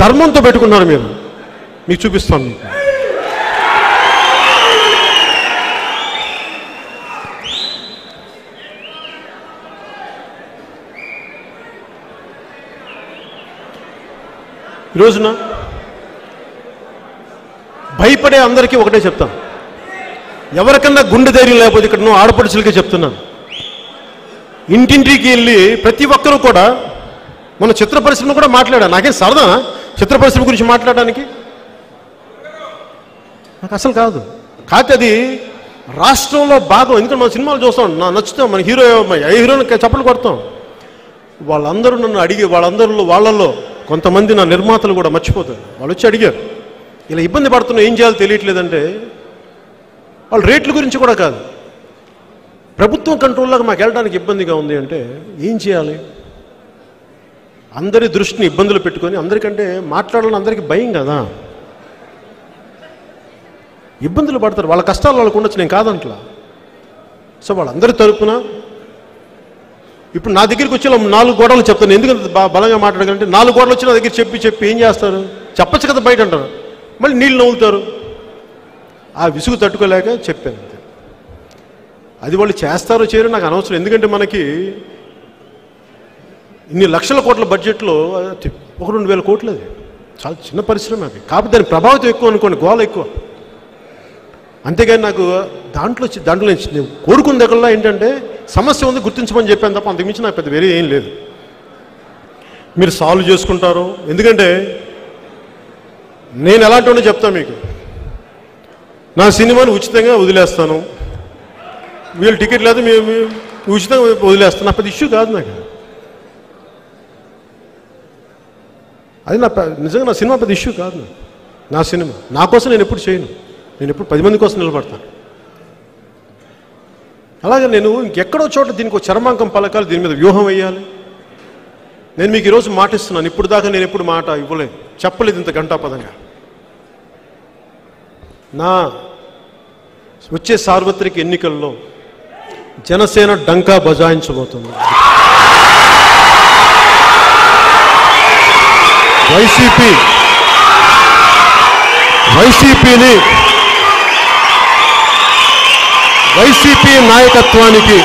ధర్మంతో పెట్టుకున్నారు మీరు మీకు చూపిస్తాను మీకు ఈ రోజున భయపడే అందరికీ ఒకటే చెప్తాను ఎవరికన్నా గుండె ధైర్యం లేకపోతే ఇక్కడ నువ్వు ఆడపడుచులకే చెప్తున్నాను ఇంటింటికి వెళ్ళి ప్రతి ఒక్కరూ కూడా మన చిత్ర పరిశ్రమ కూడా మాట్లాడా నాకేం సరదానా చిత్ర పరిశ్రమ గురించి మాట్లాడడానికి నాకు అసలు కాదు కాకపోతే అది రాష్ట్రంలో భాగం ఎందుకంటే మన సినిమాలు చూస్తాం నా నచ్చుతాం మన హీరో ఏ హీరోని చప్పలు కొడతాం వాళ్ళందరూ నన్ను అడిగి వాళ్ళందరిలో వాళ్ళల్లో కొంతమంది నా నిర్మాతలు కూడా మర్చిపోతారు వాళ్ళు వచ్చి అడిగారు ఇలా ఇబ్బంది పడుతున్నా ఏం చేయాలో తెలియట్లేదంటే వాళ్ళ రేట్ల గురించి కూడా కాదు ప్రభుత్వం కంట్రోల్లోకి మాకు వెళ్ళడానికి ఇబ్బందిగా ఉంది అంటే ఏం చేయాలి అందరి దృష్టిని ఇబ్బందులు పెట్టుకొని అందరికంటే మాట్లాడాలని అందరికీ భయం కదా ఇబ్బందులు పడతారు వాళ్ళ కష్టాలు వాళ్ళకు ఉండొచ్చు నేను కాదంట్లా సో వాళ్ళందరి తరపున ఇప్పుడు నా దగ్గరికి వచ్చి ఇలా నాలుగు గోడలు చెప్తాను ఎందుకంత బా బలంగా మాట్లాడగలంటే నాలుగు గోడలు వచ్చి నా దగ్గర చెప్పి చెప్పి ఏం చేస్తారు చెప్పచ్చు కదా బయట అంటారు మళ్ళీ నీళ్ళు నవ్వుతారు ఆ విసుగు తట్టుకోలేక చెప్పాను అంతే అది వాళ్ళు చేస్తారో చేయరో నాకు అనవసరం ఎందుకంటే మనకి ఇన్ని లక్షల కోట్ల బడ్జెట్లో అది ఒక రెండు వేల కోట్లు అది చాలా చిన్న పరిశ్రమ అది కాకపోతే దాని ప్రభావితం ఎక్కువ అనుకోండి గోల ఎక్కువ అంతేగాని నాకు దాంట్లో చి- దాంట్లో నుంచి నేను కోరుకున్న దగ్గరలో ఏంటంటే సమస్య ఉంది గుర్తించమని చెప్పాను తప్ప అంతకుమించి నాకు పెద్ద వేరే ఏం లేదు మీరు సాల్వ్ చేసుకుంటారు ఎందుకంటే నేను ఎలాంటి వాడిని చెప్తాను మీకు నా సినిమాని ఉచితంగా వదిలేస్తాను వీళ్ళు టికెట్ లేదు మేము ఉచితంగా వదిలేస్తాను నా పెద్ద ఇష్యూ కాదు నాకు అది నా పె- నిజంగా నా సినిమా పెద్ద ఇష్యూ కాదు నాకు నా సినిమా నా కోసం నేను ఎప్పుడు చేయను నేను ఎప్పుడు పది మంది కోసం నిలబడతాను అలాగే నేను ఇంకెక్కడో చోట దీనికి ఒక చర్మాంకం పలకాలి దీని మీద వ్యూహం వేయాలి నేను మీకు ఈరోజు మాట ఇస్తున్నాను ఇప్పుడు దాకా నేను ఎప్పుడు మాట ఇవ్వలేదు చెప్పలేదు ఇంత గంటాపదంగా నా వచ్చే సార్వత్రిక ఎన్నికల్లో జనసేన డంకా బజాయించబోతుంది వైసీపీ వైసీపీని వైసీపీ నాయకత్వానికి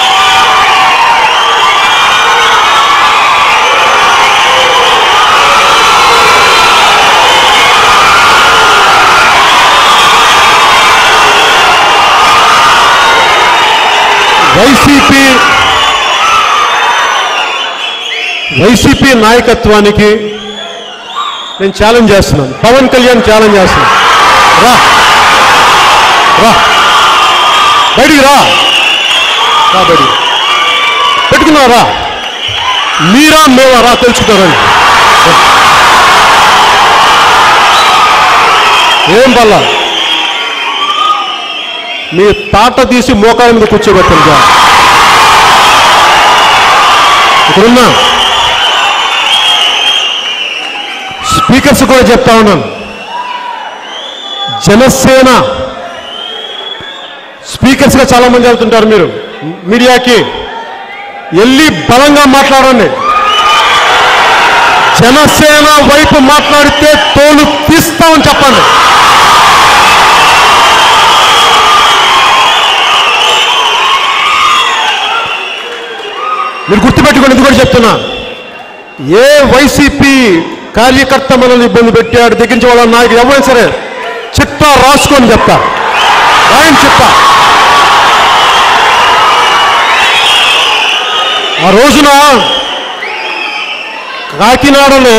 వైసీపీ వైసీపీ నాయకత్వానికి నేను ఛాలెంజ్ చేస్తున్నాను పవన్ కళ్యాణ్ ఛాలెంజ్ చేస్తున్నాను రా రా బయటికి రా రా బయటికి పెట్టుకున్నావు రా మీరా మేవా రా తెలుసుకుంటారని ఏం పల్లా మీ తాట తీసి మోకాల మీద కూర్చోబెట్టండి జా ఇక్కడున్నా స్పీకర్స్ కూడా చెప్తా ఉన్నాను జనసేన స్పీకర్స్గా చాలా మంది వెళ్తుంటారు మీరు మీడియాకి వెళ్ళి బలంగా మాట్లాడండి జనసేన వైపు మాట్లాడితే తోలు తీస్తామని చెప్పండి మీరు గుర్తుపెట్టుకోండి ఇది కూడా చెప్తున్నా ఏ వైసీపీ కార్యకర్త మనల్ని ఇబ్బంది పెట్టాడు దగ్గర నుంచి వాళ్ళ నాయకుడు ఎవరైనా సరే చిట్టా రాసుకొని చెప్తా రాయని చిట్టా ఆ రోజున కాకినాడలో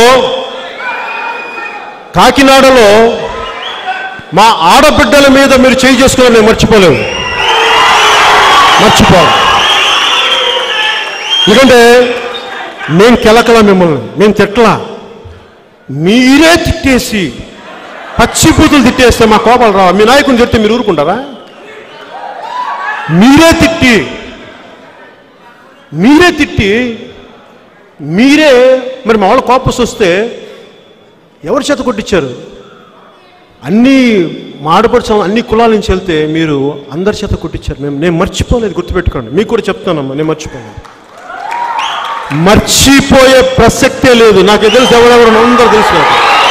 కాకినాడలో మా ఆడబిడ్డల మీద మీరు చేయి చేసుకుని నేను మర్చిపోలేము మర్చిపోను ఎందుకంటే మేము కెలకలా మిమ్మల్ని మేము తిట్టలా మీరే తిట్టేసి పచ్చిబూతులు తిట్టేస్తే మా కోపాలు రావా మీ నాయకుని తిడితే మీరు ఊరుకుంటారా మీరే తిట్టి మీరే తిట్టి మీరే మరి మా వాళ్ళ కోపస్ వస్తే ఎవరి చేత కొట్టించారు అన్ని మాడపడుచు అన్ని కులాల నుంచి వెళ్తే మీరు అందరి చేత కొట్టించారు మేము నేను మర్చిపోలేదు గుర్తుపెట్టుకోండి మీకు కూడా చెప్తానమ్మా నేను మర్చిపోలేదు మర్చిపోయే ప్రసక్తే లేదు నాకు తెలుసు ఎవరెవరు అందరూ తెలుసు నాకు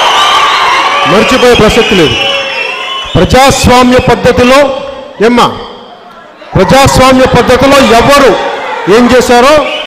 మర్చిపోయే ప్రసక్తి లేదు ప్రజాస్వామ్య పద్ధతిలో ఏమ్మా ప్రజాస్వామ్య పద్ధతిలో ఎవరు ఏం చేశారో